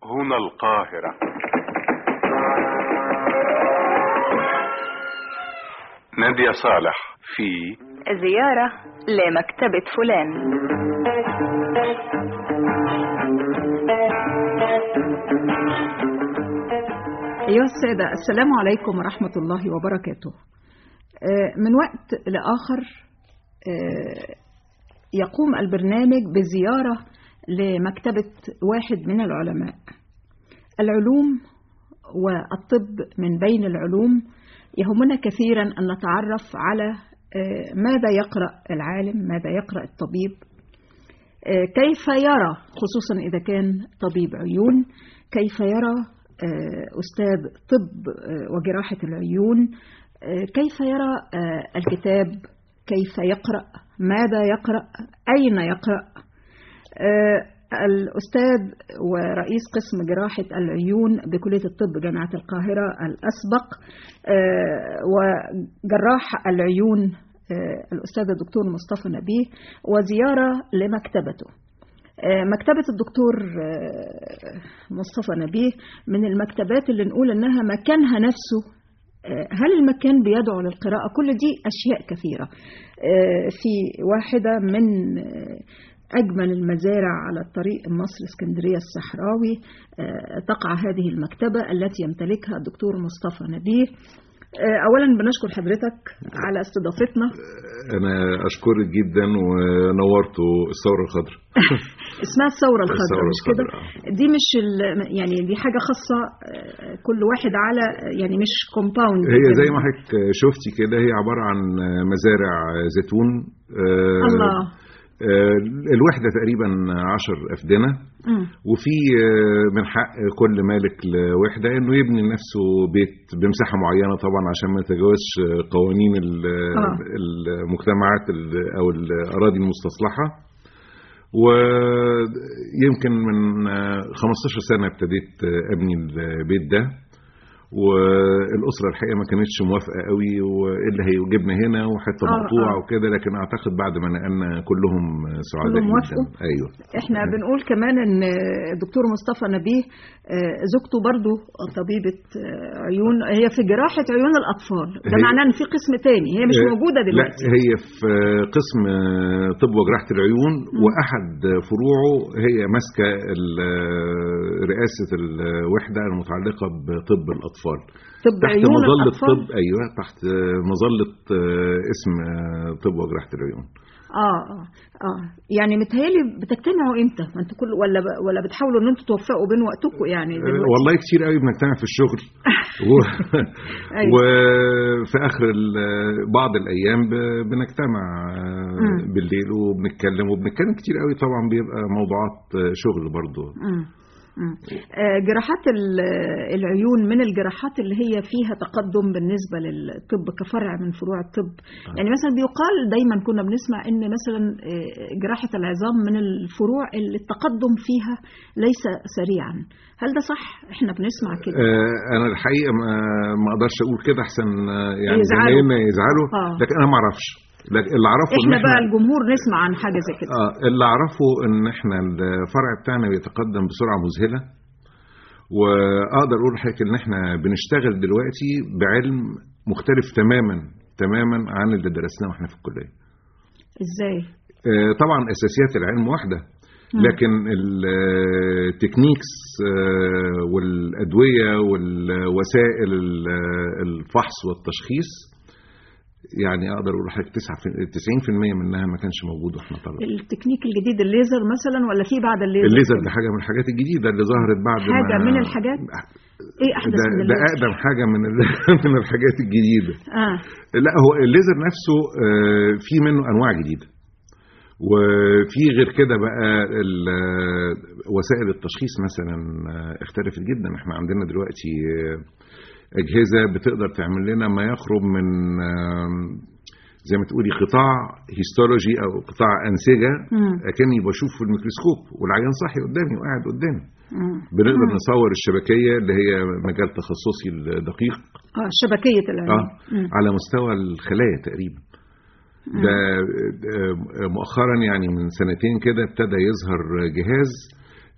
هنا القاهرة نادية صالح في زيارة لمكتبة فلان أيها السادة السلام عليكم ورحمة الله وبركاته آه، من وقت لآخر آه، يقوم البرنامج بزيارة لمكتبة واحد من العلماء العلوم والطب من بين العلوم يهمنا كثيرا أن نتعرف على آه، ماذا يقرأ العالم ماذا يقرأ الطبيب آه، كيف يرى خصوصا إذا كان طبيب عيون كيف يرى آه، أستاذ طب آه، وجراحة العيون آه، كيف يرى آه، الكتاب كيف يقرأ ماذا يقرأ أين يقرأ آه، الأستاذ ورئيس قسم جراحة العيون بكلية الطب جامعة القاهرة الأسبق آه، وجراح العيون آه، الأستاذ الدكتور مصطفى نبيه وزيارة لمكتبته آه، مكتبة الدكتور آه، مصطفى نبيه من المكتبات اللي نقول إنها مكانها نفسه آه، هل المكان بيدعو للقراءة كل دي أشياء كثيرة آه، في واحدة من آه، أجمل المزارع على الطريق مصر اسكندرية الصحراوي آه، تقع هذه المكتبة التي يمتلكها الدكتور مصطفى نبيه آه، أولا بنشكر حضرتك على استضافتنا انا اشكرك جدا ونورتوا الثوره الخضراء اسمها الثورة الخضراء الثورة مش كده الخضراء. دي مش ال... يعني دي حاجة خاصة آه، كل واحد على يعني مش كومباوند هي زي ما حضرتك شفتي كده هي عباره عن مزارع زيتون آه، الله آه، الوحده تقريبا عشر افدنه مم. وفي آه، من حق كل مالك لوحده انه يبني لنفسه بيت بمساحه معينه طبعا عشان ما يتجاوزش قوانين ال- آه. المجتمعات ال- او الاراضي المستصلحه ويمكن من آه، 15 سنه ابتديت آه، ابني البيت ده والاسره الحقيقه ما كانتش موافقه قوي وايه اللي هيجيبنا هنا وحته آه، مقطوعه آه. وكده لكن اعتقد بعد ما نقلنا كلهم سعداء كلهم جدا وافقوا؟ ايوه احنا بنقول كمان ان الدكتور مصطفى نبيه آه، زوجته برضو طبيبة آه، عيون هي في جراحة عيون الأطفال ده هي- معناه ان في قسم تاني هي مش آه، موجودة دلوقتي لا هي في قسم طب وجراحة العيون وأحد فروعه هي ماسكة ال- رئاسة الوحدة المتعلقة بطب الأطفال طب تحت عيون مظلة الأطفال طب أيوة تحت مظلة اسم طب وجراحة العيون اه اه اه يعني متهيألي بتجتمعوا امتى؟ ما انتوا كل ولا ولا بتحاولوا ان انتوا توفقوا بين وقتكم يعني دلوقتي؟ والله كتير قوي بنجتمع في الشغل و... أيوة. وفي اخر ال- بعض الايام ب- بنجتمع مم. بالليل وبنتكلم وبنتكلم كتير قوي طبعا بيبقى موضوعات شغل برضو مم. مم. آه، جراحات ال- العيون من الجراحات اللي هي فيها تقدم بالنسبة للطب كفرع من فروع الطب يعني مثلا بيقال دايما كنا بنسمع ان مثلا آه، جراحة العظام من الفروع اللي التقدم فيها ليس سريعا هل ده صح احنا بنسمع كده آه، انا الحقيقه ما ما اقدرش اقول كده احسن آه، يعني يزعلوا. زمايلنا يزعلوا آه. لكن انا ما اعرفش لكن اللي اعرفه إن احنا بقى الجمهور نسمع عن حاجة زي كده اه اللي اعرفه ان احنا الفرع بتاعنا بيتقدم بسرعه مذهله واقدر اقول لحضرتك ان احنا بنشتغل دلوقتي بعلم مختلف تماما تماما عن اللي درسناه واحنا في الكليه ازاي آه، طبعا اساسيات العلم واحده لكن التكنيكس آه، والادويه والوسائل ال- الفحص والتشخيص يعني اقدر اقول لحضرتك 90% منها ما كانش موجود واحنا طلبه التكنيك الجديد الليزر مثلا ولا في بعد الليزر الليزر ده حاجه من الحاجات الجديده اللي ظهرت بعد ما حاجة من الحاجات؟ ايه احدث ده, من ده الليزر اقدم حاجه من ال- من الحاجات الجديده اه لا هو الليزر نفسه آه، في منه انواع جديده وفي غير كده بقى ال- وسائل التشخيص مثلا آه، اختلفت جدا احنا عندنا دلوقتي آه، اجهزه بتقدر تعمل لنا ما يقرب من آم، زي ما تقولي قطاع هيستولوجي او قطاع انسجه مم. اكني بشوف في الميكروسكوب والعيان صاحي قدامي وقاعد قدامي مم. بنقدر نصور الشبكيه اللي هي مجال تخصصي الدقيق اه شبكية العيون اه على مستوى الخلايا تقريبا ده آه، مؤخرا يعني من سنتين كده ابتدى يظهر جهاز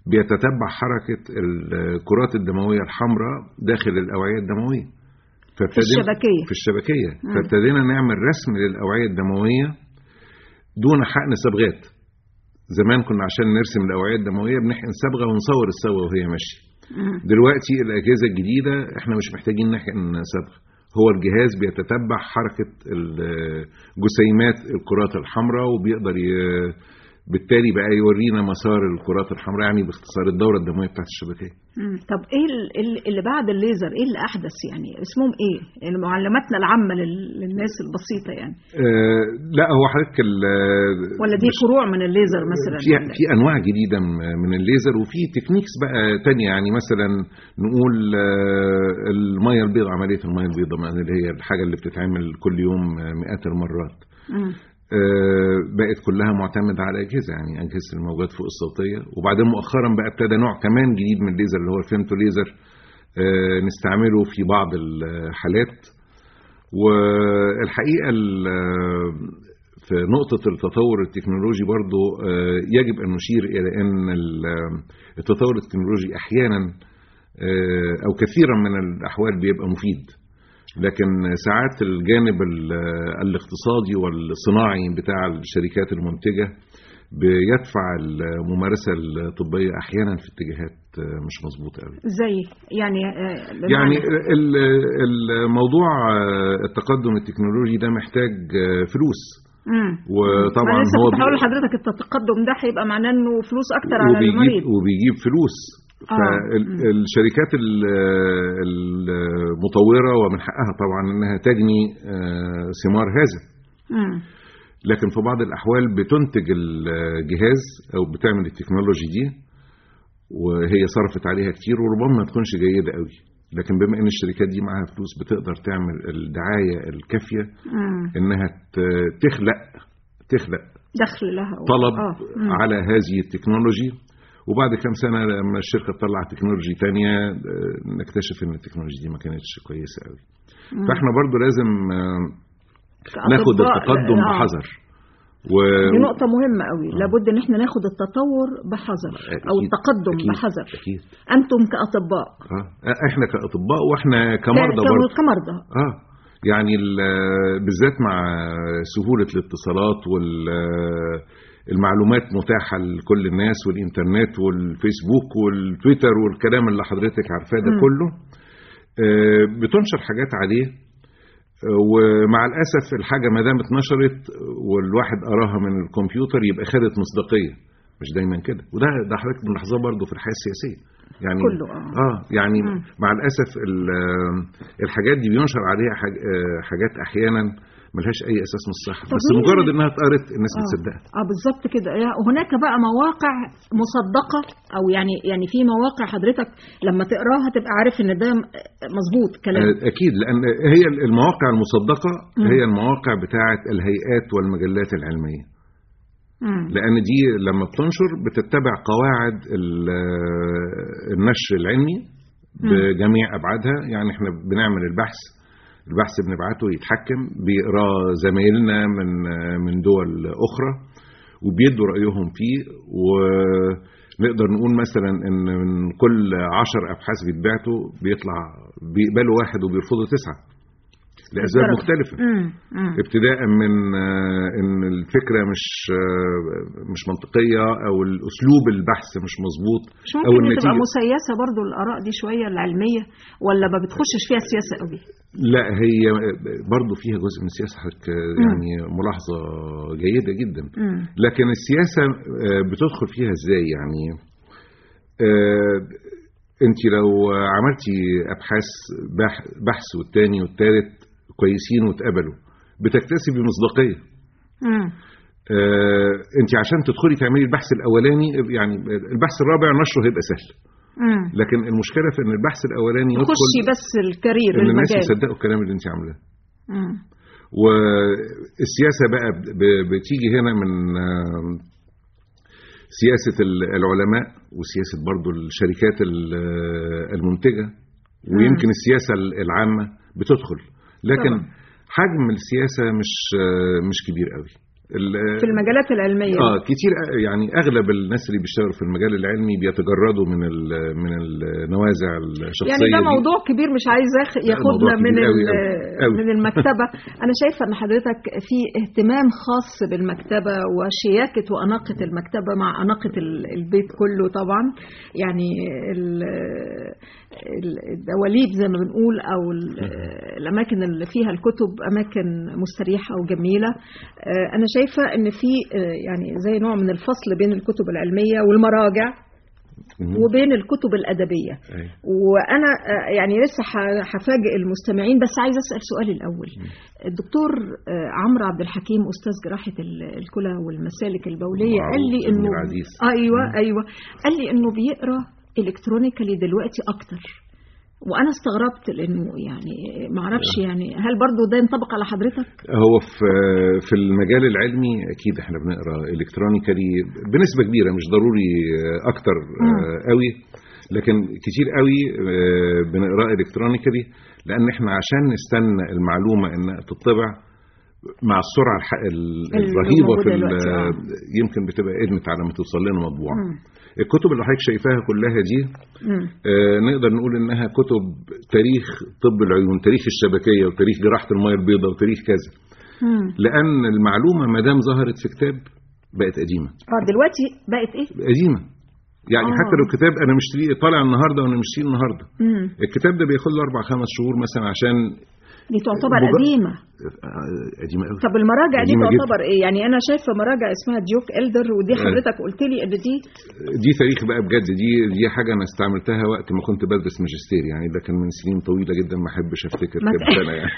بيتتبع حركه الكرات الدمويه الحمراء داخل الاوعيه الدمويه في الشبكيه في الشبكيه مم. فابتدينا نعمل رسم للاوعيه الدمويه دون حقن صبغات زمان كنا عشان نرسم الاوعيه الدمويه بنحقن صبغه ونصور الصبغه وهي ماشيه مم. دلوقتي الاجهزه الجديده احنا مش محتاجين نحقن صبغه هو الجهاز بيتتبع حركه ال- جسيمات الكرات الحمراء وبيقدر ي... بالتالي بقى يورينا مسار الكرات الحمراء يعني باختصار الدوره الدمويه بتاعت الشبكيه مم. طب ايه ال- ال- اللي بعد الليزر ايه اللي احدث يعني اسمهم ايه يعني معلوماتنا العامه لل- للناس البسيطه يعني آه لا هو حضرتك ال- ولا دي مش- فروع من الليزر مثلا في ولا في انواع جديده م- من الليزر وفي تكنيكس بقى تانية يعني مثلا نقول آه، الميه البيضاء عمليه الميه البيضاء ما اللي هي الحاجه اللي بتتعمل كل يوم آه، مئات المرات مم. آه، بقت كلها معتمده على اجهزه يعني اجهزه الموجات فوق الصوتيه وبعدين مؤخرا بقى ابتدى نوع كمان جديد من الليزر اللي هو الفيمتو ليزر آه، نستعمله في بعض الحالات والحقيقه ال- في نقطة التطور التكنولوجي برضو آه، يجب أن نشير إلى أن ال- التطور التكنولوجي أحيانا آه، أو كثيرا من الأحوال بيبقى مفيد لكن ساعات الجانب ال- الاقتصادي والصناعي بتاع الشركات المنتجة بيدفع الممارسة الطبية أحيانا في اتجاهات آه، مش مظبوطة قوي زي يعني آه، بمعنى- يعني ال- الموضوع آه، التقدم التكنولوجي ده محتاج آه، فلوس مم. وطبعا ما لسه هو كنت هقول بي- لحضرتك التقدم ده هيبقى معناه انه فلوس اكتر على وبيجيب المريض وبيجيب فلوس آه. فالشركات المطورة ومن حقها طبعا انها تجني آه، ثمار هذا مم. لكن في بعض الاحوال بتنتج الجهاز او بتعمل التكنولوجي دي وهي صرفت عليها كتير وربما ما تكونش جيده قوي لكن بما ان الشركات دي معاها فلوس بتقدر تعمل الدعايه الكافيه مم. انها ت- تخلق تخلق دخل لها طلب آه. مم. على هذه التكنولوجي وبعد كام سنه لما الشركه تطلع تكنولوجي تانية آه، نكتشف ان التكنولوجي دي ما كانتش كويسه قوي مم. فاحنا برضو لازم آه، كأطباء، ناخد التقدم آه. بحذر و... دي نقطة مهمة قوي لابد ان احنا ناخد التطور بحذر او أكيد- التقدم أكيد- بحذر اكيد انتم كأطباء اه احنا كاطباء واحنا كمرضى ك- برضه كمرضى اه يعني ال- بالذات مع سهوله الاتصالات وال المعلومات متاحة لكل الناس والإنترنت والفيسبوك والتويتر والكلام اللي حضرتك عارفاه ده مم. كله آه، بتنشر حاجات عليه آه، ومع الأسف الحاجة ما دام اتنشرت والواحد قراها من الكمبيوتر يبقى خدت مصداقية مش دايما كده وده ده حضرتك ملاحظاه برضه في الحياة السياسية يعني كله، آه. اه يعني مم. مع الاسف ال- الحاجات دي بينشر عليها حاج- آه، حاجات احيانا ملهاش اي اساس من الصحه طب بس مين- مجرد انها اتقرت الناس آه. بتصدقها اه بالظبط كده يا- هناك بقى مواقع مصدقة او يعني يعني في مواقع حضرتك لما تقراها تبقى عارف ان ده مظبوط كلام آه، اكيد لان هي المواقع المصدقه مم. هي المواقع بتاعه الهيئات والمجلات العلميه مم. لان دي لما بتنشر بتتبع قواعد ال- النشر العلمي بجميع ابعادها يعني احنا بنعمل البحث البحث بنبعته يتحكم بيقراه زمايلنا من من دول اخرى وبيدوا رايهم فيه ونقدر نقول مثلا ان من كل عشر ابحاث بيتبعتوا بيطلع بيقبلوا واحد وبيرفضوا تسعه لاسباب بالدرجة. مختلفه مم. مم. ابتداء من آه، ان الفكره مش آه، مش منطقيه او الاسلوب البحث مش مظبوط مش او ممكن تبقى النتيجه مسيسة برضو الآراء دي شوية العلمية ولا ما بتخشش فيها سياسة قوي لا هي برضو فيها جزء من السياسه حضرتك آه، يعني ملاحظه جيده جدا مم. لكن السياسه آه، بتدخل فيها ازاي يعني انت لو عملتي ابحاث بح- بحث والتاني والتالت كويسين واتقبلوا بتكتسبي مصداقيه مم. انت عشان تدخلي تعملي البحث الاولاني يعني البحث الرابع نشره هيبقى سهل مم. لكن المشكله في ان البحث الاولاني يدخل تخشي بس الكارير ان الناس المجال يصدقوا الكلام اللي انت عاملاه مم. والسياسه بقى ب- بتيجي هنا من آم، سياسه ال- العلماء وسياسه برضو الشركات ال- المنتجه ويمكن السياسه العامه بتدخل لكن طبعا. حجم السياسه مش آه، مش كبير قوي ال- في المجالات العلميه اه كتير يعني اغلب الناس اللي بيشتغلوا في المجال العلمي بيتجردوا من ال- من النوازع الشخصيه يعني ده دي. موضوع كبير مش عايز ياخ- لا، ياخدنا موضوع من كبير أوي ال- أوي أوي. من المكتبه انا شايفه ان حضرتك في اهتمام خاص بالمكتبه وشياكه واناقه المكتبه مع اناقه ال- البيت كله طبعا يعني ال- ال- الدواليب زي ما بنقول او ال- الاماكن اللي فيها الكتب اماكن مستريحه وجميله آه، انا شايفه ان في آه، يعني زي نوع من الفصل بين الكتب العلميه والمراجع مهم. وبين الكتب الأدبية أيوة. وأنا آه، يعني لسه ح- هفاجئ المستمعين بس عايز أسأل سؤالي الأول الدكتور آه، عمرو عبد الحكيم أستاذ جراحة ال- الكلى والمسالك البولية معروف، قال لي زميل إنه عزيز. أيوة أيوة قال لي إنه بيقرأ إلكترونيكالي دلوقتي أكتر وأنا استغربت لأنه يعني معرفش يعني هل برضو ده ينطبق على حضرتك؟ هو في في المجال العلمي اكيد احنا بنقرا الكترونيكالي بنسبه كبيره مش ضروري اكتر آه، قوي لكن كتير قوي آه، بنقرا الكترونيكالي لان احنا عشان نستنى المعلومه انها تطبع مع السرعه الح- ال- اللي الرهيبه في موجودة ال- دلوقتي، آه. يمكن بتبقى ادمت على ما توصل لنا مطبوعه مم. الكتب اللي حضرتك شايفاها كلها دي مم. آه، نقدر نقول انها كتب تاريخ طب العيون تاريخ الشبكيه وتاريخ جراحه الميه البيضاء وتاريخ كذا مم. لان المعلومه ما دام ظهرت في كتاب بقت قديمه اه دلوقتي بقت ايه؟ قديمه يعني آه. حتى لو الكتاب انا مشتريه طالع النهارده وانا مشتريه النهارده مم. الكتاب ده بياخد له اربع خمس شهور مثلا عشان دي تعتبر مجرد- قديمة آه، قديمه قوي طب المراجع دي قديمة تعتبر ايه يعني انا شايفه مراجع اسمها ديوك إلدر ودي آه. حضرتك قلت لي ان دي دي تاريخ بقى بجد دي دي حاجه انا استعملتها وقت ما كنت بدرس ماجستير يعني ده كان من سنين طويله جدا ما احبش افتكر ما كام ت- سنه يعني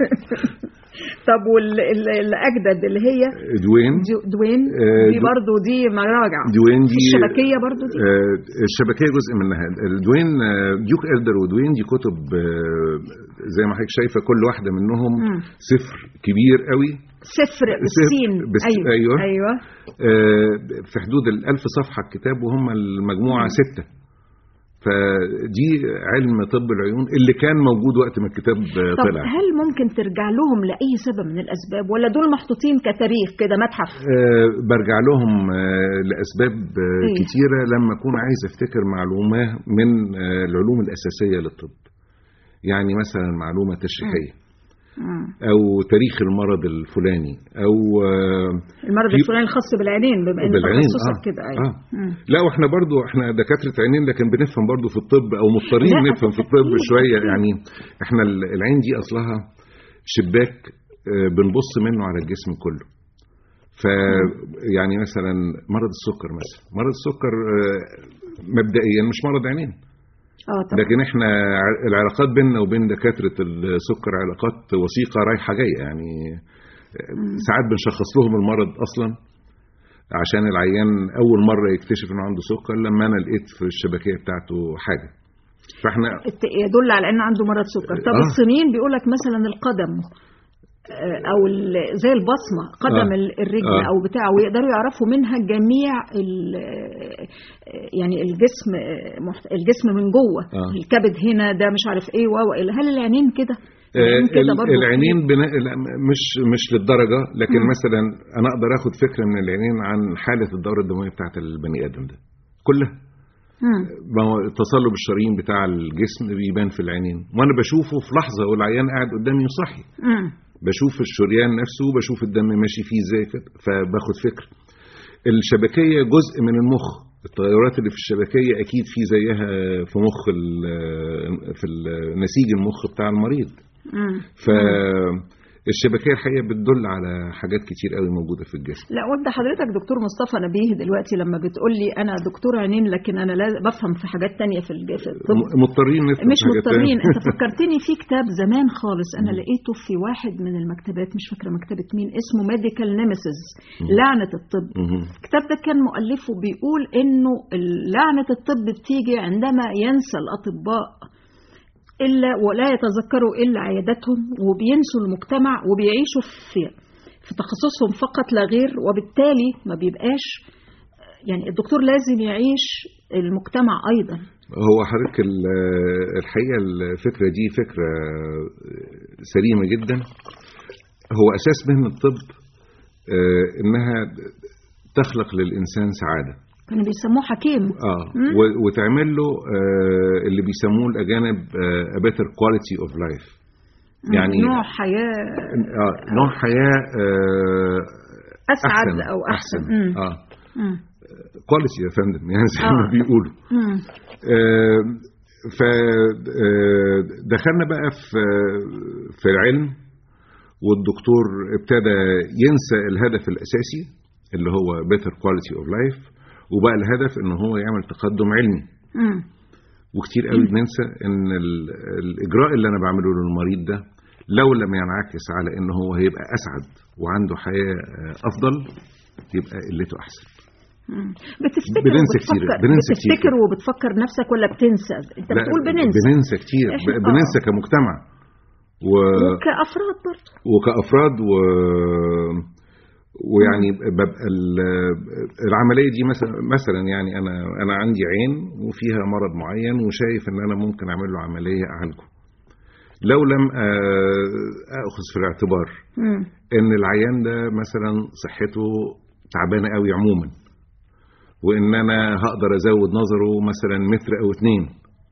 طب والاجدد اللي هي دوين ديو- دوين آه، دي دو- برضو دي مراجع دوين دي الشبكيه برضو دي آه، الشبكيه جزء منها الدوين آه، ديوك إلدر ودوين دي كتب آه، زي ما حضرتك شايفه كل واحده منهم مم. سفر كبير قوي صفر بالسين بس- ايوه أيوة. ايوه آه، في حدود الألف صفحة الكتاب وهم المجموعة ستة فدي علم طب العيون اللي كان موجود وقت ما الكتاب آه، طب طلع هل ممكن ترجع لهم لاي سبب من الاسباب ولا دول محطوطين كتاريخ كده متحف آه، برجع لهم آه، لأسباب آه، إيه؟ كتيرة لما أكون عايز أفتكر معلومة من آه، العلوم الأساسية للطب يعني مثلا معلومة تشريحية مم. أو تاريخ المرض الفلاني أو آه، المرض في- الفلاني الخاص بالعينين بما ان بالعين، تخصصك آه، كده ايوه آه. مم. لا واحنا برضو احنا دكاتره عينين لكن بنفهم برضو في الطب او مضطرين لا، نفهم في الطب أكيد، شويه أكيد. يعني احنا ال- العين دي اصلها شباك آه، بنبص منه على الجسم كله ف يعني مثلا مرض السكر مثلا مرض السكر آه، مبدئيا مش مرض عينين اه طبعا لكن احنا ع- العلاقات بيننا وبين دكاتره السكر علاقات وثيقه رايحه جايه يعني ساعات بنشخص لهم المرض اصلا عشان العيان اول مره يكتشف انه عنده سكر لما انا لقيت في الشبكيه بتاعته حاجه فاحنا الت- يدل على ان عنده مرض سكر طب آه. الصينيين بيقول لك مثلا القدم آه، او ال- زي البصمه قدم آه. ال- الرجل آه. او بتاع ويقدروا يعرفوا منها جميع ال- آه، يعني الجسم آه، محت- الجسم من جوه آه. الكبد هنا ده مش عارف ايه و و- هل العينين كده العينين آه، كده ال- برضو العينين بنا... لا، مش مش للدرجه لكن مم. مثلا انا اقدر اخد فكره من العينين عن حاله الدوره الدمويه بتاعت البني ادم ده كلها مم. ما هو تصلب الشرايين بتاع الجسم بيبان في العينين وانا بشوفه في لحظه والعيان قاعد قدامي وصحي مم. بشوف الشريان نفسه وبشوف الدم ماشي فيه ازاي كده فباخد فكره الشبكيه جزء من المخ التغيرات اللي في الشبكيه اكيد في زيها في مخ ال- في ال- نسيج المخ بتاع المريض مم. فالشبكيه الحقيقه بتدل على حاجات كتير قوي موجوده في الجسم لا وانت حضرتك دكتور مصطفى نبيه دلوقتي لما بتقول لي انا دكتور عينين لكن انا لا بفهم في حاجات تانية في الج- في الطب م- مضطرين نفهم مش في حاجات مضطرين تانية. انت فكرتني في كتاب زمان خالص انا لقيته في واحد من المكتبات مش فاكره مكتبه مين اسمه ميديكال نيمسيس لعنه الطب مهم. الكتاب ده كان مؤلفه بيقول انه لعنه الطب بتيجي عندما ينسى الاطباء الا ولا يتذكروا الا عياداتهم وبينسوا المجتمع وبيعيشوا في في تخصصهم فقط لا غير وبالتالي ما بيبقاش يعني الدكتور لازم يعيش المجتمع ايضا هو حضرتك ال- الحقيقه الفكره دي فكره سليمه جدا هو اساس مهنه الطب آه، انها تخلق للانسان سعاده كانوا بيسموه حكيم اه مم. و- وتعمل له آه، اللي بيسموه الاجانب a better quality of life يعني نوع حياة اه نوع حياه آه، أسعد احسن أو أحسن احسن مم. اه مم. كواليتي يا فندم يعني زي ما آه. بيقولوا مم. فدخلنا بقى في في العلم والدكتور ابتدى ينسى الهدف الاساسي اللي هو better quality of life وبقى الهدف ان هو يعمل تقدم علمي مم. وكتير قوي بننسى ان ال- الاجراء اللي انا بعمله للمريض ده لو لم ينعكس على ان هو هيبقى اسعد وعنده حياه آه، افضل يبقى قلته احسن مم. بتفتكر بننسى وبتفكر كتير، بننسى كتير. بتفتكر وبتفكر نفسك ولا بتنسى انت لا، بتقول بننسى بننسى كتير إحنا- ب- بننسى كمجتمع و... وكأفراد برضه وكأفراد و... ويعني ببقى ال- العملية دي مثلا مثلا يعني أنا أنا عندي عين وفيها مرض معين وشايف إن أنا ممكن أعمل له عملية أعالجه. لو لم آه، أخذ في الاعتبار مم. إن العيان ده مثلا صحته تعبانة قوي عموما وإن أنا هقدر أزود نظره مثلا متر أو اتنين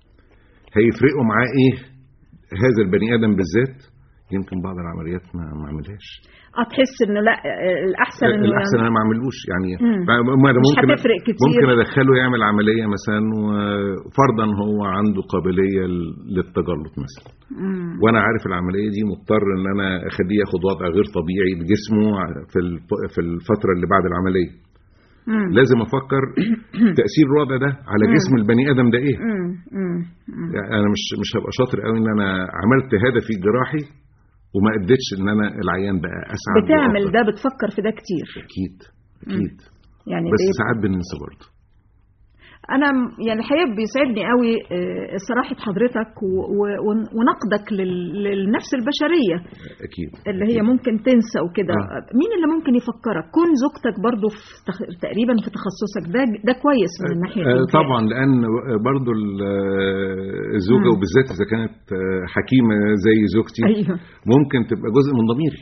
هيفرقوا معاه إيه هذا البني آدم بالذات يمكن بعض العمليات ما ما اعملهاش اه تحس انه لا آه، الاحسن انه الاحسن انا ما اعملوش يعني مم. ما أنا مش ممكن هتفرق كتير. ممكن ادخله يعمل عمليه مثلا وفرضا هو عنده قابليه للتجلط مثلا مم. وانا عارف العمليه دي مضطر ان انا اخليه ياخد وضع غير طبيعي لجسمه في الف- في الفتره اللي بعد العمليه مم. لازم افكر تاثير الوضع ده على جسم البني ادم ده ايه مم. مم. مم. يعني انا مش مش هبقى شاطر قوي ان انا عملت هدفي الجراحي وما اديتش ان انا العيان بقى اسعد بتعمل وأفضل. ده بتفكر في ده كتير اكيد اكيد يعني بس بيبقى- ساعات بننسى برضه انا م- يعني الحقيقه بيسعدني قوي آه، صراحه حضرتك و- و- ون- ونقدك لل- للنفس البشريه اكيد اللي هي ممكن تنسى وكده آه. مين اللي ممكن يفكرك كون زوجتك برضو في تخ... تقريبا في تخصصك ده ده كويس من الناحيه آه، دي طبعا لان برضو ال- آه، الزوجه مم. وبالذات اذا كانت آه، حكيمه زي زوجتي ايوه ممكن تبقى جزء من ضميري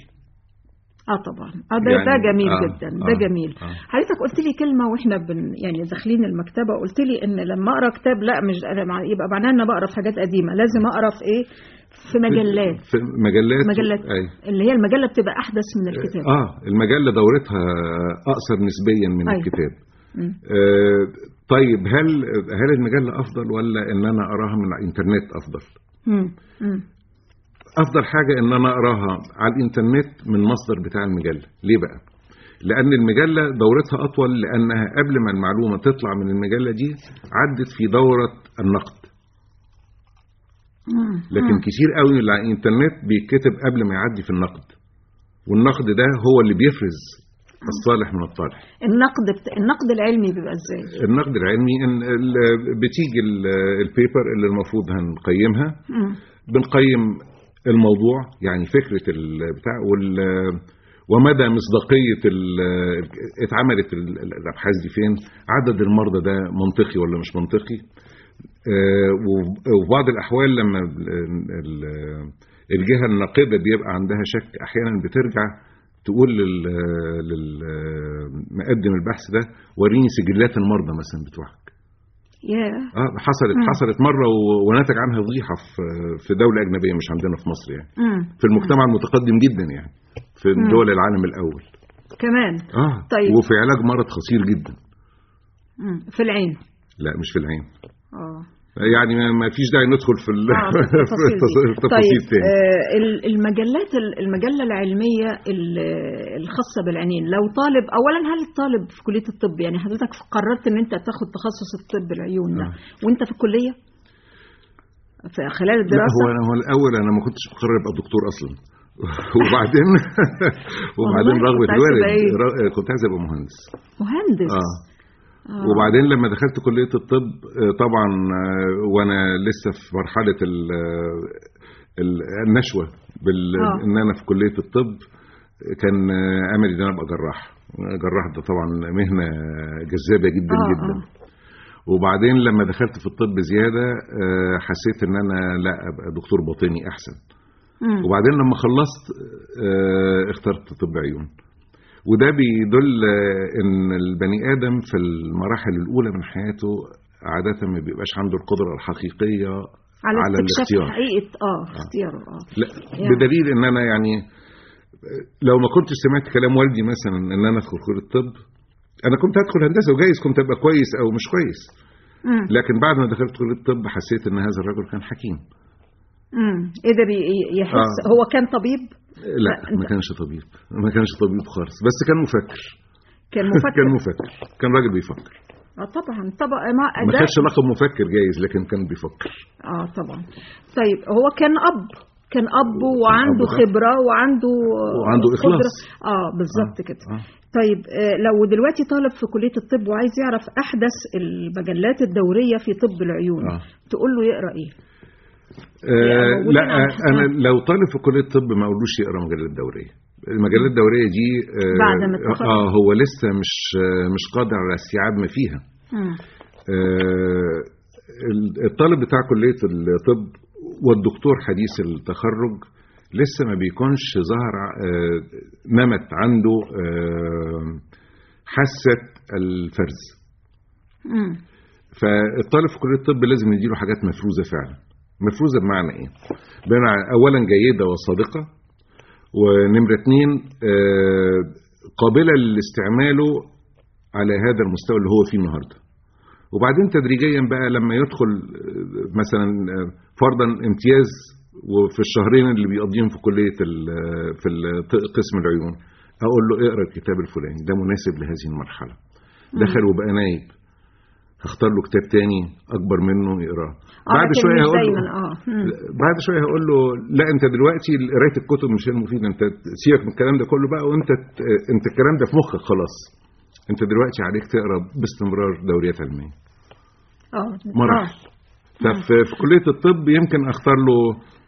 اه طبعا اه ده, يعني- ده جميل آه، جدا ده آه، جميل آه. حضرتك قلت لي كلمه واحنا بن يعني داخلين المكتبه قلت لي ان لما اقرا كتاب لا مش أنا مع- يبقى معناه ان أنا بقرا في حاجات قديمه لازم اقرا في ايه في مجلات في مجلات مجلات أيوة. اللي هي المجله بتبقى احدث من الكتاب اه المجله دورتها اقصر نسبيا من أيوة. الكتاب مم. آه طيب هل هل المجله افضل ولا ان انا اقراها من على الانترنت افضل مم. مم. افضل حاجه ان انا اقراها على الانترنت من مصدر بتاع المجله ليه بقى لان المجله دورتها اطول لانها قبل ما المعلومه تطلع من المجله دي عدت في دوره النقد مم. لكن كتير قوي اللي على الانترنت بيتكتب قبل ما يعدي في النقد والنقد ده هو اللي بيفرز الصالح من الطالح النقد بت... النقد العلمي بيبقى ازاي النقد العلمي ان ال- بتيجي ال- البيبر اللي المفروض هنقيمها مم. بنقيم الموضوع يعني فكرة البتاع وال ومدى مصداقية ال- اتعملت ال- الأبحاث دي فين عدد المرضى ده منطقي ولا مش منطقي آه، وف- وفي بعض الأحوال لما ال- ال- الجهة الناقدة بيبقى عندها شك أحيانا بترجع تقول لل- للمقدم البحث ده وريني سجلات المرضى مثلا بتوعك ياه اه حصلت مم. حصلت مره و- ونتج عنها فضيحه في في دوله اجنبيه مش عندنا في مصر يعني مم. في المجتمع المتقدم جدا يعني في مم. دول العالم الاول كمان اه طيب. وفي علاج مرض خطير جدا مم. في العين لا مش في العين اه يعني ما- ما فيش داعي ندخل في ال- آه، في التفاصيل دي. في التفاصيل طيب تاني آه ال- المجلات ال- المجله العلميه ال- الخاصه بالعينين لو طالب اولا هل الطالب في كليه الطب يعني حضرتك قررت ان انت تاخد تخصص الطب العيون ده آه. وانت في الكليه في خلال لا الدراسه هو انا هو الاول انا ما كنتش مقرر ابقى دكتور اصلا وبعدين وبعدين والله رغبه كنت عايز الوالد تبقى إيه؟ ر- كنت عايز ابقى مهندس مهندس اه آه. وبعدين لما دخلت كلية الطب آه، طبعا آه، وانا لسه في مرحلة ال- ال- النشوة بال... آه. ان انا في كلية الطب كان آه، املي ان انا ابقى جراح جراح ده طبعا مهنة جذابة جدا آه، جدا آه. وبعدين لما دخلت في الطب زيادة آه، حسيت ان انا لا ابقى دكتور باطني احسن مم. وبعدين لما خلصت آه، اخترت طب عيون وده بيدل آه، ان البني ادم في المراحل الاولى من حياته عاده ما بيبقاش عنده القدره الحقيقيه على, على استكشاف الاختيار. حقيقه اه اختياره اه لا يعني. بدليل ان انا يعني لو ما كنتش سمعت كلام والدي مثلا ان انا ادخل كليه الطب انا كنت هدخل هندسه وجايز كنت ابقى كويس او مش كويس مم. لكن بعد ما دخلت كليه الطب حسيت ان هذا الرجل كان حكيم مم. قدر ي- يحس آه. هو كان طبيب لا فأنت- ما كانش طبيب ما كانش طبيب خالص بس كان مفكر كان مفكر كان مفكر كان راجل بيفكر اه طبعا طبعا ما ما ده خدش لقب مفكر جايز لكن كان بيفكر اه طبعا طيب هو كان اب كان اب وعنده أب، آه. خبره وعنده وعنده إخلاص. قدرة. اه بالظبط كده آه. طيب آه، لو دلوقتي طالب في كليه الطب وعايز يعرف احدث المجلات الدوريه في طب العيون آه. تقول له يقرا ايه آه موجودين لا على آه، انا لو طالب في كليه الطب ما اقولوش يقرا مجلات دوريه المجلات الدوريه دي آه بعد ما تتخرج. اه هو لسه مش آه مش قادر على استيعاب ما فيها مم. آه الطالب بتاع كليه الطب والدكتور حديث التخرج لسه ما بيكونش ظهر آه نمت عنده آه حاسه الفرز مم. فالطالب في كليه الطب لازم نديله حاجات مفروزه فعلا مفروزه بمعنى ايه بمعنى اولا جيده وصادقه ونمره اتنين آه، قابله لاستعماله على هذا المستوى اللي هو فيه النهارده وبعدين تدريجيا بقى لما يدخل آه، مثلا آه، فرضا امتياز وفي الشهرين اللي بيقضيهم في كليه ال- في ال- قسم العيون اقول له اقرا الكتاب الفلاني ده مناسب لهذه المرحله دخل وبقى نايب هختار له كتاب تاني اكبر منه يقراه آه، بعد لكن شويه مش هقول دايما له اه مم. بعد شويه هقول له لا انت دلوقتي قرايه الكتب مش هي المفيده انت سيبك من الكلام ده كله بقى وانت ت- انت الكلام ده في مخك خلاص انت دلوقتي عليك تقرا باستمرار دوريات علميه اه مراحل ففي في كليه الطب يمكن اختار له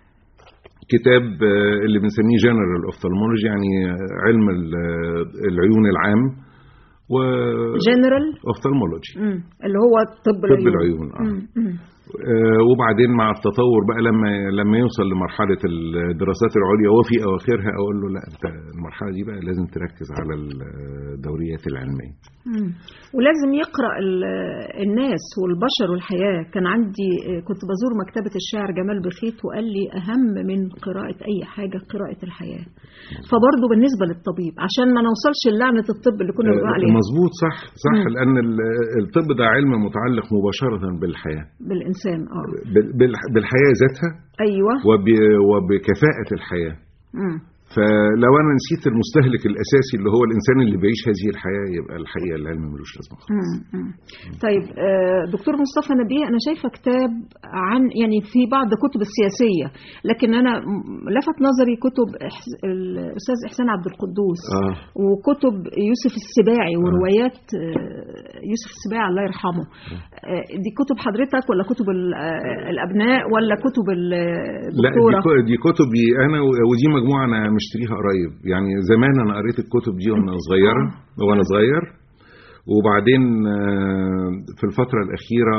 كتاب آه، اللي بنسميه جنرال اوفثالمولوجي يعني آه، علم ال- آه، العيون العام و جنرال اوفثالمولوجي اللي هو طب العيون طب العيون اه مم. مم. آه، وبعدين مع التطور بقى لما لما يوصل لمرحله الدراسات العليا وفي اواخرها اقول له لا انت المرحله دي بقى لازم تركز على الدوريات العلميه مم. ولازم يقرا ال- الناس والبشر والحياه كان عندي كنت بزور مكتبه الشاعر جمال بخيت وقال لي اهم من قراءه اي حاجه قراءه الحياه فبرضه بالنسبه للطبيب عشان ما نوصلش للعنه الطب اللي كنا بنقول آه، عليها مظبوط صح صح مم. لان ال- الطب ده علم متعلق مباشره بالحياه بالانسان اه بال- بال- بالحياه ذاتها ايوه وب- وبكفاءه الحياه مم. فلو انا نسيت المستهلك الاساسي اللي هو الانسان اللي بيعيش هذه الحياه يبقى الحقيقه العلم ملوش لازمه خالص. مم. مم. طيب آه، دكتور مصطفى نبيه انا شايفه كتاب عن يعني في بعض كتب السياسيه لكن انا م- لفت نظري كتب إحس... الاستاذ احسان عبد القدوس اه وكتب يوسف السباعي وروايات آه، يوسف السباعي الله يرحمه آه، دي كتب حضرتك ولا كتب ال- آه، الابناء ولا كتب ال- لا دي الدكتوره كو- دي كتبي انا و- ودي مجموعه انا مشتريها قريب يعني زمان انا قريت الكتب دي وانا صغيره وانا صغير وبعدين آه، في الفتره الاخيره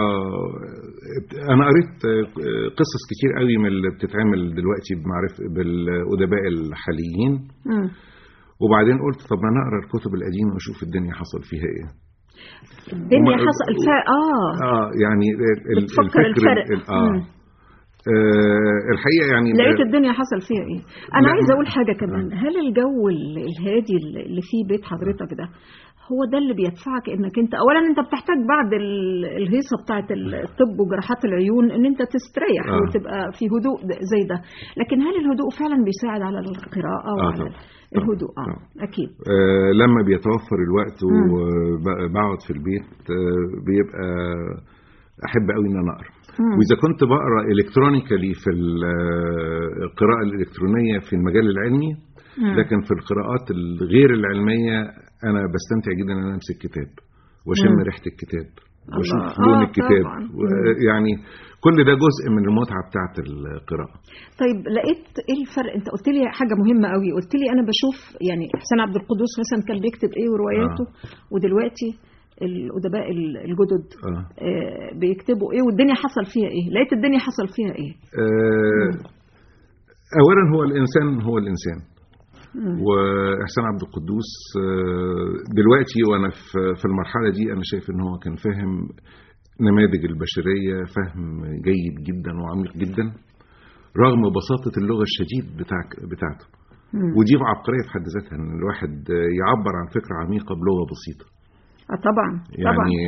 آه، انا قريت آه، قصص كتير قوي من اللي بتتعمل دلوقتي بمعرف بالادباء الحاليين مم. وبعدين قلت طب ما انا اقرا الكتب القديمه واشوف الدنيا حصل فيها ايه الدنيا وما- حصل الفرق اه اه يعني ال- ال- بتفكر الفكر الفرق. ال- اه مم. آه، الحقيقه يعني لقيت الدنيا حصل فيها ايه انا لا، عايزه ما- اقول حاجه كمان هل الجو ال- الهادي اللي فيه بيت حضرتك ده هو ده اللي بيدفعك انك انت اولا انت بتحتاج بعد ال- الهيصه بتاعه الطب وجراحات العيون ان انت تستريح آه. وتبقى في هدوء د- زي ده لكن هل الهدوء فعلا بيساعد على القراءه وعلى طبعاً. الهدوء اه طبعاً. اكيد آه، لما بيتوفر الوقت وبقعد في البيت آه، بيبقى احب قوي ان انا اقرا مم. واذا كنت بقرا الكترونيكالي في ال- آه، القراءه الالكترونيه في المجال العلمي مم. لكن في القراءات الغير العلميه انا بستمتع جدا ان انا امسك كتاب واشم مم. ريحه الكتاب الله. واشوف آه، لون الكتاب طبعاً. و- يعني كل ده جزء من المتعه بتاعه القراءه طيب لقيت ايه الفرق انت قلت لي حاجه مهمه قوي قلت لي انا بشوف يعني حسين عبد القدوس مثلا كان بيكتب ايه ورواياته ودلوقتي الادباء ال- الجدد آه. آه بيكتبوا ايه والدنيا حصل فيها ايه لقيت الدنيا حصل فيها ايه آه، اولا هو الانسان هو الانسان واحسان عبد القدوس آه، دلوقتي وانا في في المرحله دي انا شايف ان هو كان فاهم نماذج البشريه فهم جيد جدا وعميق جدا رغم بساطه اللغه الشديد بتاع بتاعته ودي عبقريه في حد ذاتها ان الواحد يعبر عن فكره عميقه بلغه بسيطه اه طبعا طبعا يعني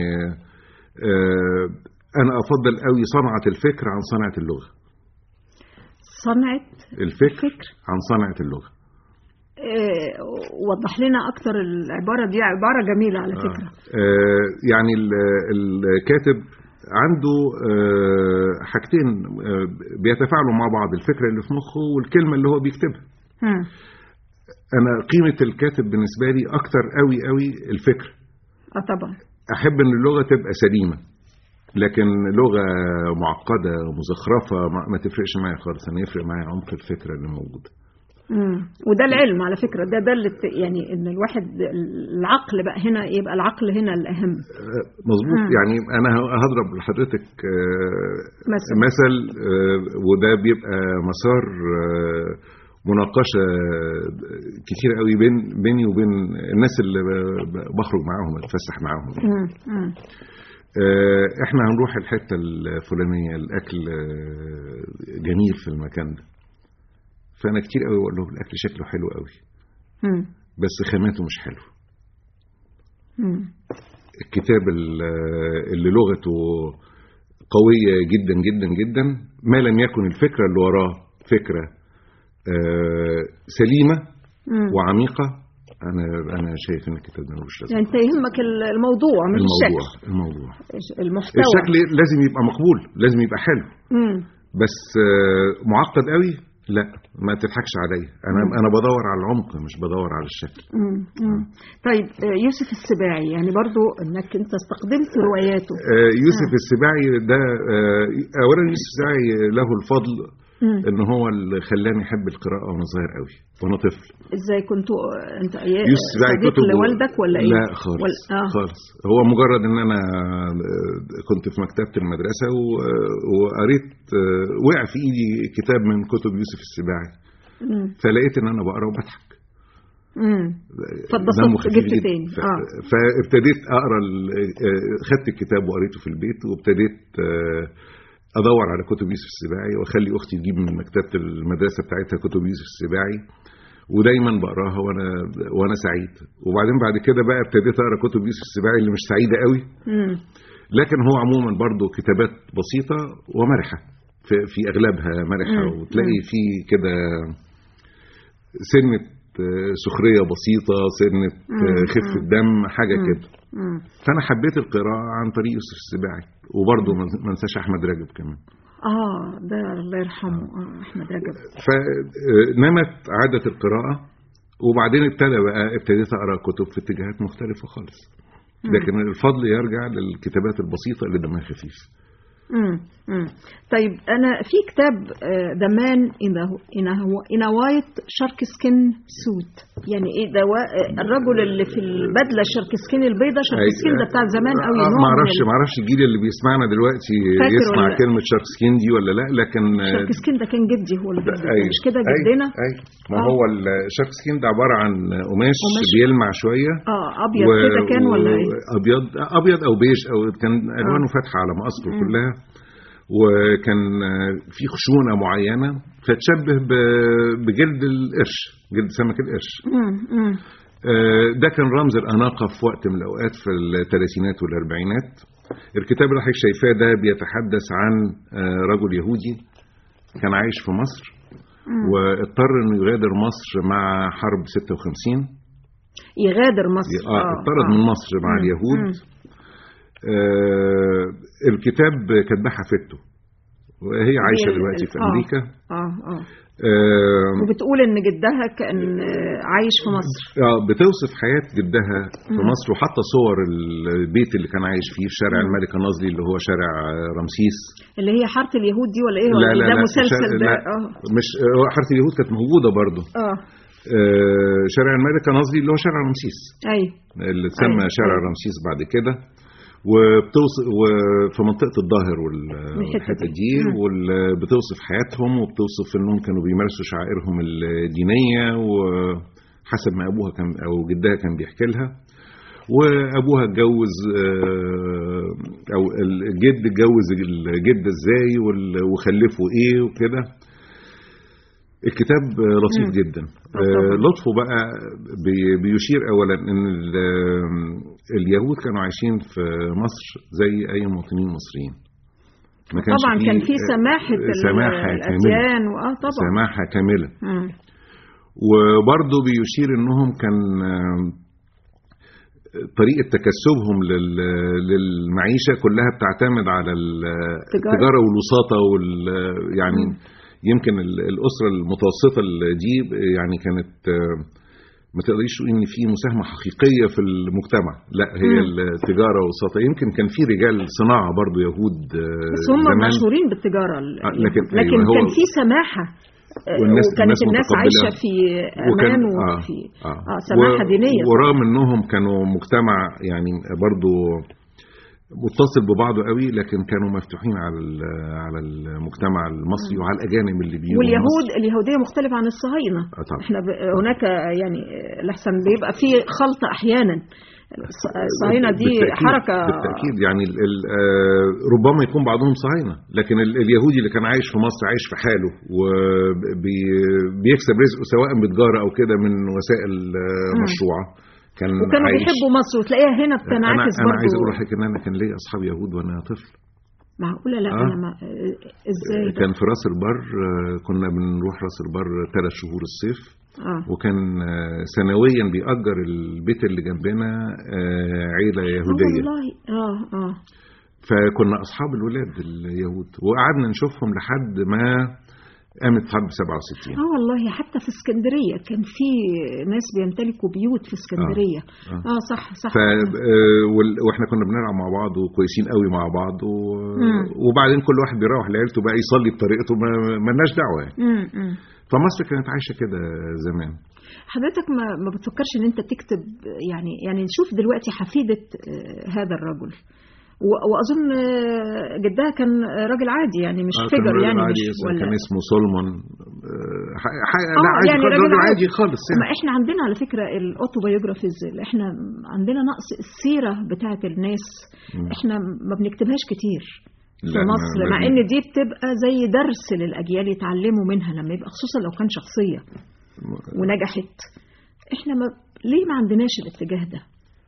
آه، انا افضل قوي صنعه الفكر عن صنعه اللغه صنعت الفكر الفكر. عن صنعه اللغه آه، وضح لنا اكتر العباره دي عباره جميله على فكره آه، يعني ال- الكاتب عنده آه، حاجتين آه، بيتفاعلوا مع بعض الفكره اللي في مخه والكلمه اللي هو بيكتبها مم. انا قيمه الكاتب بالنسبه لي اكتر قوي قوي الفكر اه طبعا احب ان اللغه تبقى سليمه لكن لغه معقده مزخرفه ما, ما تفرقش معايا خالص انا يفرق معايا عمق الفكره اللي موجوده مم. وده العلم على فكره ده ده اللي ت- يعني ان الواحد العقل بقى هنا يبقى العقل هنا الاهم آه، مظبوط مم. يعني انا هضرب لحضرتك آه، مثل. مثل آه، وده بيبقى مسار آه، مناقشه كتير قوي بين بيني وبين الناس اللي ب- ب- بخرج معاهم اتفسح معاهم مم. مم. آه، احنا هنروح الحته الفلانيه الاكل آه، جميل في المكان ده فانا كتير قوي بقول لهم الاكل شكله حلو قوي مم. بس خاماته مش حلو مم. الكتاب ال- اللي لغته قوية جدا جدا جدا ما لم يكن الفكرة اللي وراه فكرة آه، سليمة مم. وعميقة أنا أنا شايف إن الكتاب ده ملوش لازمة يعني انت يهمك ال- الموضوع مش الموضوع الشكل الموضوع المحتوى الشكل لازم يبقى مقبول لازم يبقى حلو مم. بس آه، معقد قوي لا ما تضحكش عليا انا انا بدور على العمق مش بدور على الشكل مم. مم. طيب آه، يوسف السباعي يعني برضو انك انت استخدمت رواياته آه، يوسف السباعي ده آه، اولا يوسف السباعي له الفضل مم. ان هو اللي خلاني احب القراءه وانا صغير قوي وانا طفل ازاي كنتوا انت ايه يوسف السباعي صديق كتبه لوالدك ولا ايه لا خالص ولا اه خالص هو مجرد ان انا آه، كنت في مكتبه المدرسه و- وقريت آه، وقع في ايدي كتاب من كتب يوسف السباعي مم. فلقيت ان انا بقرا وبضحك مم. دمه فاتبسطت خفيف جبت جدا. تاني ف- اه فابتديت اقرا ال- آه، خدت الكتاب وقريته في البيت وابتديت آه، ادور على كتب يوسف السباعي واخلي اختي تجيب من مكتبه المدرسه بتاعتها كتب يوسف السباعي ودايما بقراها وانا وانا سعيد وبعدين بعد كده بقى ابتديت اقرا كتب يوسف السباعي اللي مش سعيده قوي مم. لكن هو عموما برضه كتابات بسيطه ومرحه في, في اغلبها مرحه مم. وتلاقي فيه كده سنه آه، سخريه بسيطه سنه آه، مم. خفه دم حاجه مم. كده مم. فانا حبيت القراءه عن طريق يوسف السباعي وبرضه ما ما انساش احمد رجب كمان اه ده الله يرحمه اه احمد رجب فنمت عاده القراءه وبعدين ابتدى بقى ابتديت اقرا كتب في اتجاهات مختلفه خالص لكن الفضل يرجع للكتابات البسيطه اللي دمها خفيف مم. مم. طيب انا في كتاب ذا مان ان ان وايت شارك سكين سوت يعني ايه ده وا- آه، الرجل اللي في البدله شارك سكين البيضاء شارك سكين ده بتاع زمان قوي آه، نوع ما من اعرفش ال- ما اعرفش الجيل اللي بيسمعنا دلوقتي فاكر يسمع ولا لا؟ كلمه شارك سكين دي ولا لا لكن آه، شارك سكين ده كان جدي هو اللي جدي أيوة. مش كده أيوة. جدنا ايوه ما آه. هو الشارك سكين ده عباره عن قماش قماش. بيلمع شويه اه ابيض كده كان ولا ايه ابيض ابيض او بيج او كان الوانه فاتحه على مقاسه كلها وكان آه، في خشونه معينه فتشبه ب- بجلد القرش جلد سمك القرش مم. مم. آه، ده كان رمز الأناقة في وقت من الأوقات في الثلاثينات والأربعينات الكتاب اللي حضرتك شايفاه ده بيتحدث عن آه، رجل يهودي كان عايش في مصر واضطر انه يغادر مصر مع حرب 56 يغادر مصر اه اضطرد من مصر مع مم. اليهود مم. آه الكتاب كاتباه حفيدته وهي عايشه هي- دلوقتي في آه. امريكا اه اه آه وبتقول ان جدها كان آه، عايش في مصر اه بتوصف حياة جدها في مم. مصر وحاطة صور البيت اللي كان عايش فيه في شارع الملك الناصري اللي هو شارع آه، رمسيس اللي هي حاره اليهود دي ولا ايه لا ولا لا ده لا مسلسل شا- ده لا اه مش هو حارة اليهود كانت موجودة برضه اه آه، شارع الملك الناصري اللي هو شارع رمسيس ايوه اللي اتسمى أيوة، شارع أيوة. رمسيس بعد كده وبتوصف وفي منطقه الظاهر وال- الحتة والحته دي. دي مم. وبتوصف حياتهم وبتوصف انهم كانوا بيمارسوا شعائرهم الدينيه وحسب ما ابوها كان او جدها كان بيحكي لها وابوها اتجوز آه، او الجد اتجوز الجده ازاي وال- وخلفوا ايه وكده الكتاب آه، لطيف مم. جدا طبعاً. آه، لطفه بقى بي- بيشير اولا ان ال- اليهود كانوا عايشين في مصر زي اي مواطنين مصريين ما كانش طبعا فيه- كان في سماحه ال- سماحة كاملة. الاديان واه طبعا سماحه كامله مم. وبرضه بيشير انهم كان آه، طريقه تكسبهم لل- للمعيشه كلها بتعتمد على ال- التجارة. التجاره والوساطه وال يعني مم. يمكن ال- الاسره المتوسطه اللي دي يعني كانت آه، ما تقدريش تقولي ان في مساهمه حقيقيه في المجتمع لا هي مم. التجاره والوساطه يمكن كان في رجال صناعه برضه يهود آه، بس هم زمان مشهورين بالتجاره ال- آه، لكن- لكن أيوة، هو- كان في سماحه آه، والناس- وكانت الناس الناس متقبلة. عايشه في وكان امان آه وفي آه اه سماحه و- دينيه ورغم انهم كانوا مجتمع يعني برضو متصل ببعضه قوي لكن كانوا مفتوحين على ال- على المجتمع المصري وعلى الاجانب اللي بيجوا واليهود مصر. اليهوديه مختلفه عن الصهاينه آه طبعا. احنا ب... هناك يعني لحسن بيبقى في خلط احيانا الص- الصهاينه دي بالتأكيد- حركه بالتاكيد يعني ال ال آه، ربما يكون بعضهم صهاينه لكن ال اليهودي اللي كان عايش في مصر عايش في حاله وبيكسب رزقه سواء بتجاره او كده من وسائل آه، مم. مشروعه كان وكانوا عايش بيحبوا مصر وتلاقيها هنا انا بتنعكس انا عايز اقول برضه لحضرتك ان انا كان ليا اصحاب يهود وانا طفل معقوله لا آه. انا ما ازاي ده؟ كان في راس البر آه، كنا بنروح راس البر ثلاث شهور الصيف اه وكان آه، سنويا بيأجر البيت اللي جنبنا آه، عيلة آه يهودية والله اه اه فكنا أصحاب الولاد اليهود وقعدنا نشوفهم لحد ما قامت حرب 67 اه والله حتى في اسكندريه كان في ناس بيمتلكوا بيوت في اسكندريه آه. اه, صح صح ف آه، وال- واحنا كنا بنلعب مع بعض وكويسين قوي مع بعض و... مم. وبعدين كل واحد بيروح لعيلته بقى يصلي بطريقته ما مالناش دعوه يعني مم، مم. فمصر كانت عايشه كده زمان حضرتك ما ما بتفكرش ان انت تكتب يعني يعني نشوف دلوقتي حفيده آه، هذا الرجل و- واظن آه، جدها كان راجل عادي يعني مش آه، كان فيجر راجل يعني عادي مش اسمه- ولا كان اسمه سولمون آه، ح- ح- آه، لا عادي يعني خالص، راجل راجل عادي. عادي خالص ما يعني احنا عندنا على فكره الاوتوبيوجرافيز اللي احنا عندنا نقص السيره بتاعه الناس مم. احنا ما بنكتبهاش كتير في لا، ما- مصر ما مع بن- ان دي بتبقى زي درس للاجيال يتعلموا منها لما يبقى خصوصا لو كان شخصيه ونجحت احنا ما ليه ما عندناش الاتجاه ده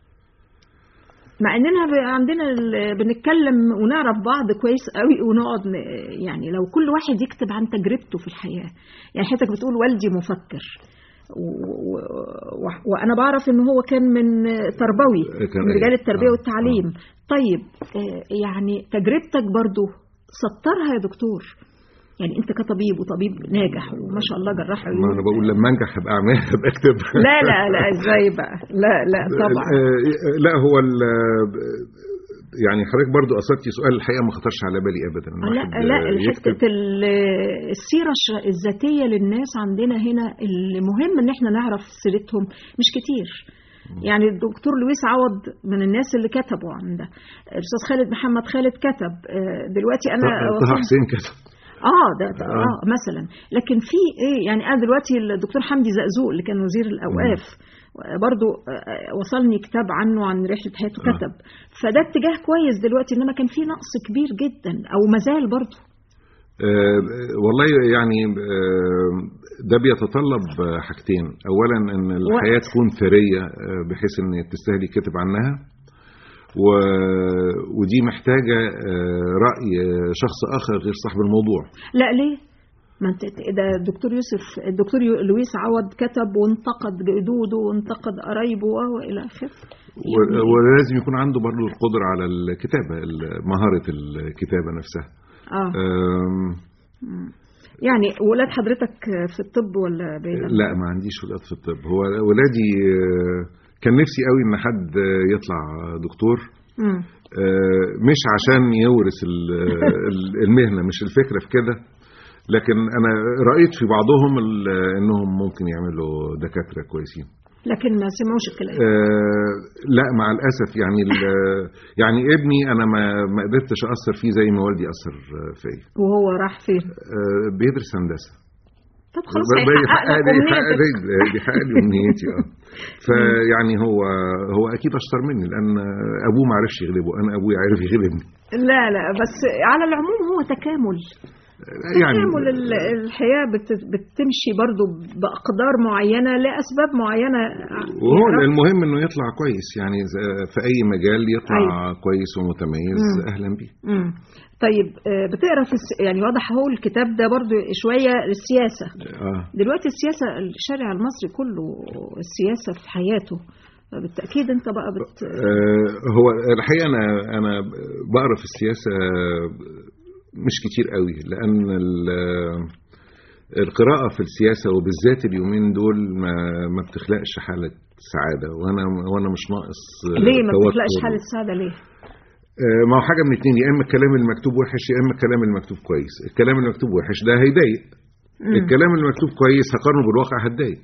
مع اننا ب- عندنا ال- بنتكلم ونعرف بعض كويس قوي ونقعد ن- يعني لو كل واحد يكتب عن تجربته في الحياه يعني حضرتك بتقول والدي مفكر و- و- و- وانا بعرف ان هو كان من تربوي كان من رجال أيوة. التربيه آه، والتعليم طيب آه، يعني تجربتك برضو سطرها يا دكتور يعني انت كطبيب وطبيب ناجح وما شاء الله جراح ما عيون انا بقول لما انجح هبقى اعمل هبقى اكتب لا لا لا ازاي بقى لا لا طبعا آه، لا هو ال- يعني حضرتك برضو اثرتي سؤال الحقيقه ما خطرش على بالي ابدا إن لا واحد لا يكتب حته ال- السيره الش- الذاتيه للناس عندنا هنا المهم ان احنا نعرف سيرتهم مش كتير يعني الدكتور لويس عوض من الناس اللي كتبوا عن ده الاستاذ خالد محمد خالد كتب آه، دلوقتي انا طه وصلت- حسين كتب اه ده ده- آه. اه مثلا لكن في ايه يعني انا دلوقتي الدكتور حمدي زقزوق اللي كان وزير الاوقاف برضو آه، وصلني كتاب عنه عن رحله حياته آه. كتب فده اتجاه كويس دلوقتي انما كان في نقص كبير جدا او مازال برضو آه، والله يعني آه، ده بيتطلب آه، حاجتين اولا ان الحياه وقت. تكون ثريه آه، بحيث ان تستاهل يتكتب عنها و... ودي محتاجه آه، راي آه، شخص اخر غير صاحب الموضوع لا ليه ما انت ده الدكتور يوسف الدكتور يو- لويس عوض كتب وانتقد جدوده وانتقد قرايبه والى اخره و- ولازم يكون عنده برضه القدره على الكتابه ال- مهاره الكتابه نفسها اه آم، يعني ولاد حضرتك في الطب ولا بعيد عن لا ما عنديش ولاد في الطب هو ولادي آه، كان نفسي قوي ان حد آه، يطلع دكتور مم. آه، مش عشان يورث ال- ال- المهنه مش الفكره في كده لكن انا رايت في بعضهم ال- انهم ممكن يعملوا دكاتره كويسين لكن ما سمعوش الكلام آه لا مع الاسف يعني ال- يعني ابني انا ما ما قدرتش اثر فيه زي ما والدي اثر آه، فيا وهو راح فين آه بيدرس هندسه طب خلاص ده هيحقق يحقق لك لي يحقق أمنيتك. لي بيحقق لي امنيتي اه فيعني هو هو اكيد اشطر مني لان ابوه ما عرفش يغلبه انا ابويا عرف يغلبني لا لا بس على العموم هو تكامل يعني تكامل ال- الحياة بت- بتمشي برضو بأقدار معينة لأسباب معينة وهو يعرف- المهم انه يطلع كويس يعني ز- في اي مجال يطلع أيوة. كويس ومتميز مم. اهلا بيه مم. طيب آه، بتقرا في الس... يعني واضح هو الكتاب ده برضو شوية السياسة اه دلوقتي السياسة الشارع المصري كله السياسة في حياته بالتأكيد انت بقى بت... آه، هو الحقيقه انا انا بقرا في السياسه مش كتير قوي لان ال- القراءه في السياسه وبالذات اليومين دول ما ما بتخلقش حاله سعاده وانا وانا مش ناقص آه، ليه ما توتر. بتخلقش حالة سعادة ليه؟ آه، ما هو حاجه من اتنين يا اما الكلام المكتوب وحش يا اما الكلام المكتوب كويس الكلام المكتوب وحش ده هيضايق مم. الكلام المكتوب كويس هقارنه بالواقع هتضايق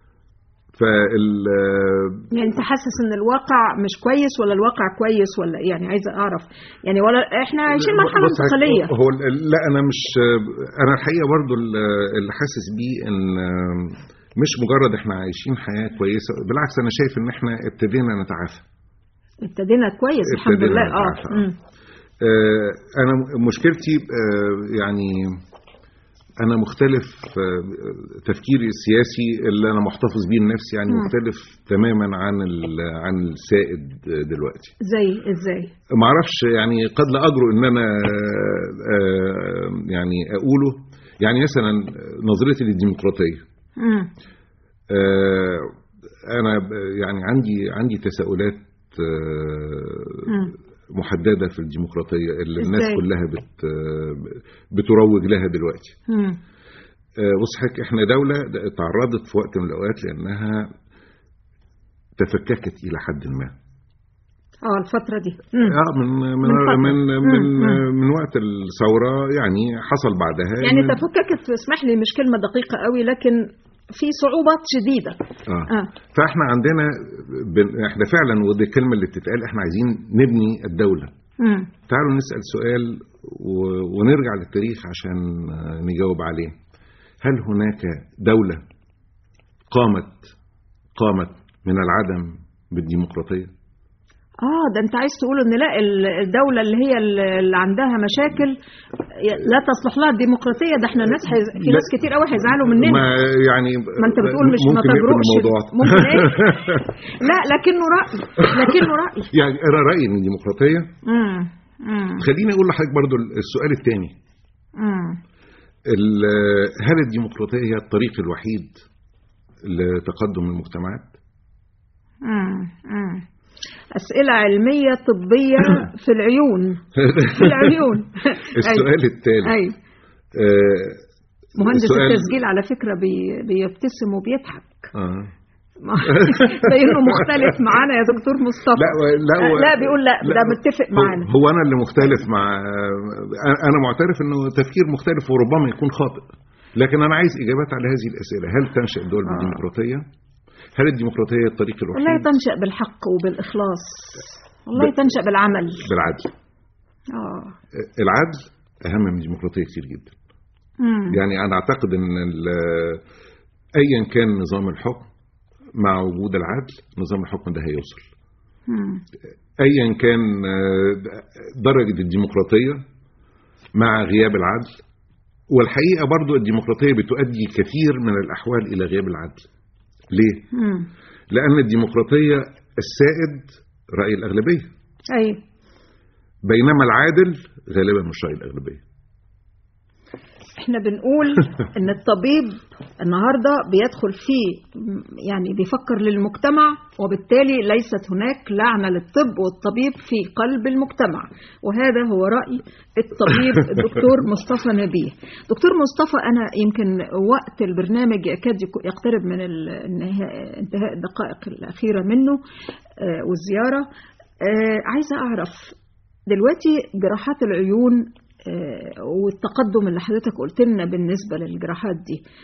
فال يعني انت حاسس ان الواقع مش كويس ولا الواقع كويس ولا إيه؟ يعني عايزه اعرف يعني ولا احنا عايشين مرحله بص، انتقاليه هو ال- لا انا مش انا الحقيقه برضو ال- اللي حاسس بيه ان مش مجرد احنا عايشين حياه كويسه بالعكس انا شايف ان احنا ابتدينا نتعافى ابتدينا كويس الحمد ابتدينا لله اه نتعافى. مم. آه، انا مشكلتي آه، يعني انا مختلف آه، تفكيري السياسي اللي انا محتفظ بيه لنفسي يعني مم. مختلف تماما عن ال- عن السائد دلوقتي زي ازاي ما اعرفش يعني قد لا اجرؤ ان انا آه، يعني اقوله يعني مثلا نظرتي للديمقراطيه مم. آه، انا ب- يعني عندي عندي تساؤلات آه، مم. محدده في الديمقراطيه اللي الناس إزاي؟ كلها بت بتروج لها دلوقتي مم. آه، بص حضرتك احنا دوله تعرضت في وقت من الاوقات لانها تفككت الى حد ما اه الفتره دي مم. اه من من من فترة. من مم، من, مم. من وقت الثوره يعني حصل بعدها يعني إن- تفككت اسمح لي مش كلمه دقيقه قوي لكن في صعوبات شديده اه اه فاحنا عندنا بن... احنا فعلا ودي الكلمه اللي بتتقال احنا عايزين نبني الدوله مم. تعالوا نسال سؤال و... ونرجع للتاريخ عشان آه، نجاوب عليه هل هناك دوله قامت قامت من العدم بالديمقراطيه اه ده انت عايز تقول ان لا ال- الدوله اللي هي اللي عندها مشاكل لا تصلح لها الديمقراطيه ده احنا الناس حيز... في لا. ناس كتير قوي هيزعلوا مننا ما يعني ما انت بتقول مش ما ممكن نقفل تجرؤش الموضوع ممكن ايه لا لكنه راي لكنه راي يعني انا رايي ان الديمقراطيه امم امم خليني اقول لحضرتك برضو السؤال الثاني امم هل الديمقراطيه هي الطريق الوحيد لتقدم المجتمعات امم اسئله علميه طبيه في العيون في العيون السؤال الثالث ايوه آه، مهندس السؤال- التسجيل على فكره بي... بيبتسم وبيضحك آه. بانه مختلف معانا يا دكتور مصطفى لا و- لا و- لا بيقول لا, ده متفق هو- معانا هو انا اللي مختلف مع انا معترف انه تفكير مختلف وربما يكون خاطئ لكن انا عايز اجابات على هذه الاسئله هل تنشا الدول آه. بالديمقراطيه هل الديمقراطيه الطريق والله الوحيد تنشأ بالحق وبالإخلاص والله تنشأ بالعمل بالعدل اه العدل اهم من الديمقراطيه كتير جدا مم. يعني انا اعتقد ان ال- ايا كان نظام الحكم مع وجود العدل نظام الحكم ده هيوصل مم. ايا كان آه، درجه الديمقراطيه مع غياب العدل والحقيقه برضو الديمقراطيه بتؤدي كثير من الاحوال الى غياب العدل ليه مم. لان الديمقراطيه السائد راي الاغلبيه أيوة بينما العادل غالبا مش راي الاغلبيه احنا بنقول ان الطبيب النهارده بيدخل فيه يعني بيفكر للمجتمع وبالتالي ليست هناك لعنه للطب والطبيب في قلب المجتمع وهذا هو راي الطبيب الدكتور مصطفى نبيه دكتور مصطفى انا يمكن وقت البرنامج يكاد يكو- يقترب من ال- انتهاء انتهاء الدقائق الاخيره منه آه، والزياره آه، عايزه اعرف دلوقتي جراحات العيون آه، والتقدم اللي حضرتك قلت لنا بالنسبه للجراحات دي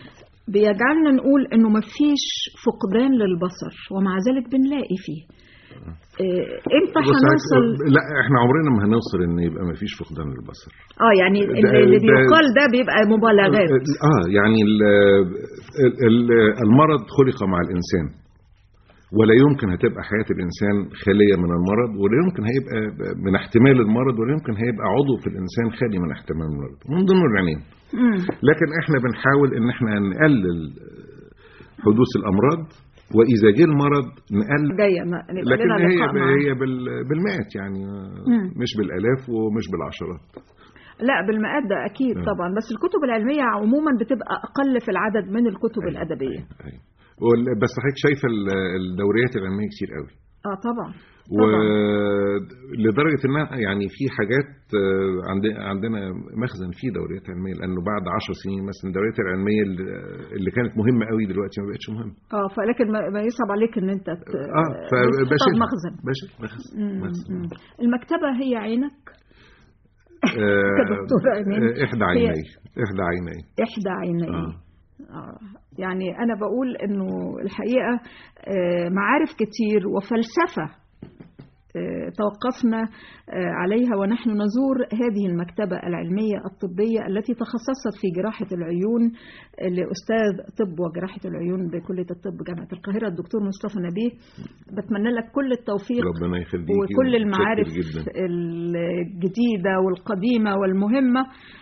بيجعلنا نقول انه مفيش فقدان للبصر ومع ذلك بنلاقي فيه آه، امتى بص هنوصل لا احنا عمرنا ما هنوصل ان يبقى ما فيش فقدان للبصر اه يعني ده- اللي اللي ده- بيقال ده بيبقى مبالغات اه يعني ال- ال- ال- المرض خلق مع الانسان ولا يمكن هتبقى حياة الإنسان خالية من المرض ولا يمكن هيبقى من احتمال المرض ولا يمكن هيبقى عضو في الإنسان خالي من احتمال المرض من ضمن العينين مم. لكن احنا بنحاول ان احنا نقلل حدوث الأمراض وإذا جه المرض نقلل جايه ن- نبقى لكن لنا هي لقاء معاه. هي بال- بالمئات يعني مم. مش بالآلاف ومش بالعشرات لا بالمئات ده اكيد آه. طبعا بس الكتب العلميه عموما بتبقى اقل في العدد من الكتب الادبيه أيوة. وال- بس حضرتك شايفه ال- الدوريات العلميه كتير قوي اه طبعا طبعا ولدرجه انها يعني في حاجات آه، عند- عندنا مخزن فيه دوريات علميه لانه بعد 10 سنين مثلا الدوريات العلميه اللي اللي كانت مهمه قوي دلوقتي ما بقتش مهمه اه فلكن ما ما يصعب عليك ان انت ت- اه تحطها فبشيل في مخزن بشيل مخزن مم، مخزن. مم. المكتبه هي عينك آه، كدكتور أمين. آه، احدى هي- عيني احدى عيني احدى عيني آه. آه. يعني أنا بقول إنه الحقيقة آه، معارف كتير وفلسفة آه، توقفنا آه، عليها ونحن نزور هذه المكتبة العلمية الطبية التي تخصصت في جراحة العيون آه، لأستاذ طب وجراحة العيون بكلية الطب جامعة القاهرة الدكتور مصطفى نبيه بتمنى لك كل التوفيق ربنا يخليك وكل المعارف جدا الجديدة والقديمة والمهمة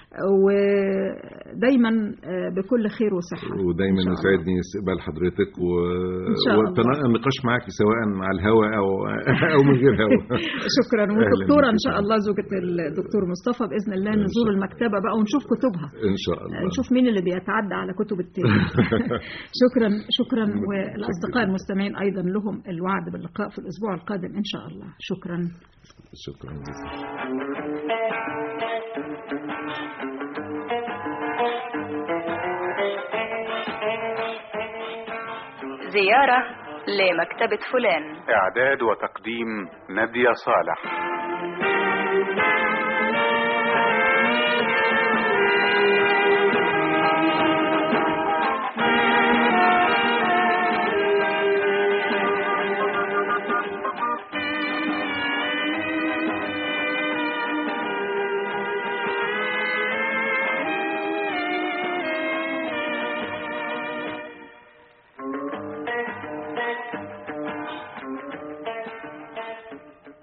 ودايما آه، بكل خير وصحة ودايما إن شاء الله. يسعدني استقبال حضرتك و... إن شاء الله. والنقاش معك سواء على الهواء او او من غير هواء شكرا أهلاً والدكتورة بك. إن شاء الله زوجة الدكتور مصطفى بإذن الله إن نزور شاء الله. المكتبة بقى ونشوف كتبها ان شاء الله نشوف مين اللي بيتعدى على كتب التاني شكرا شكرا والأصدقاء المستمعين أيضا لهم الوعد باللقاء في الأسبوع القادم إن شاء الله شكرا شكرا جزيلا زيارة لمكتبة فلان إعداد وتقديم نادية صالح